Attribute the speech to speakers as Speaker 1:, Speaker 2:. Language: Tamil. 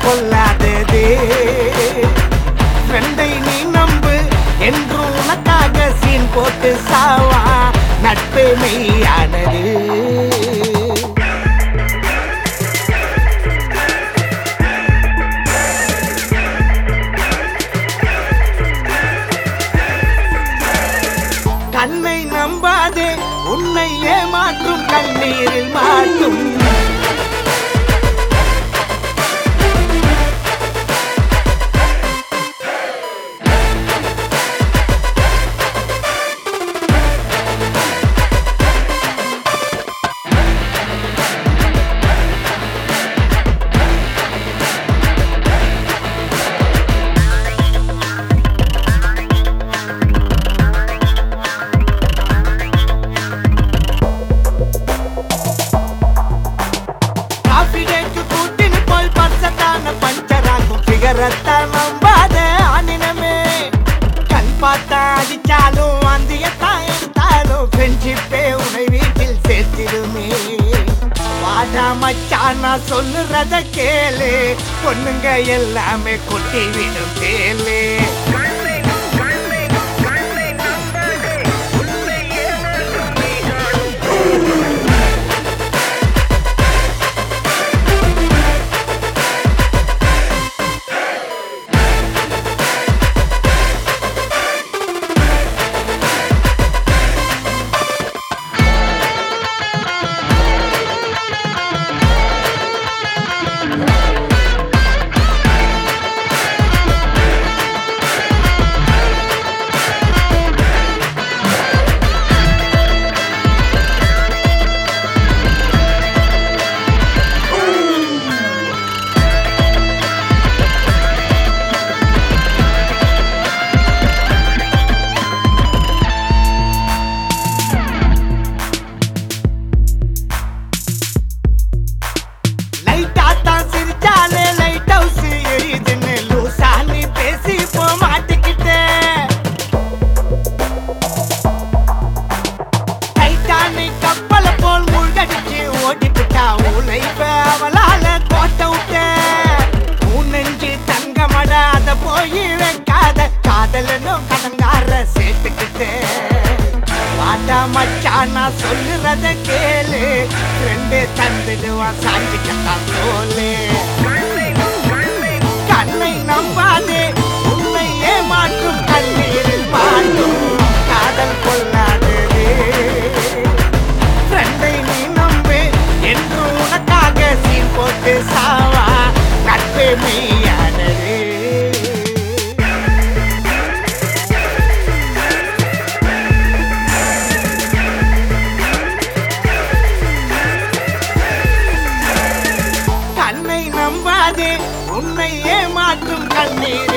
Speaker 1: பொல்லாதது ஃப்ரெண்டை நீ நம்பு என்று உனக்காக சீன் போட்டு சாவா நட்பு மெய்யானது கண்ணை நம்பாதே உன்னை ஏமாற்றும் கண்ணீரில் மாட்டும் காஃபி டேக்கு கூட்டின்னு போய் பர்சத்தான பஞ்சராகும் சிகரத்தான் நம்பாத ஆனினமே கண் பார்த்தா அடிச்சாலும் அந்தியத்தான் எடுத்தாலும் ஃப்ரெண்ட்ஷிப்பே உன்னை வீட்டில் சேர்த்திடுமே வாடா மச்சான் நான் சொல்லுறத கேளு பொண்ணுங்க எல்லாமே கொட்டி விடும் கேளு லைட்டா தான் சிரிச்சாலே லைட் ஹவுஸ் எரியுதுன்னு லூசா நீ பேசி போ மாட்டிக்கிட்டே டைட்டானிக் கப்பல போல் மூழ்கடிச்சு ஓடிப்புட்டா உழைப்ப அவளால கோட்டை விட்ட உன் நெஞ்சு தங்கமட அத போய் வைக்காத காதலனும் கடங்கார சேர்த்துக்கிட்டு வாடா மச்சான் நான் சொல்லுறத கேளு ரெண்டு தந்துடுவான் சாஞ்சிக்கத்தான் தோலு கண்ணை நம்பாதே உன்னை ஏமாற்றும் கண்ணீரில் மாட்டும் காதல் கொள்ளாதது ஃப்ரெண்டை நீ நம்பு என்று உனக்காக சீன் போட்டு சாவா நட்பு மெய்யானது கண்ணை நம்பாதே உன்னை ஏமாற்றும் கண்ணீர்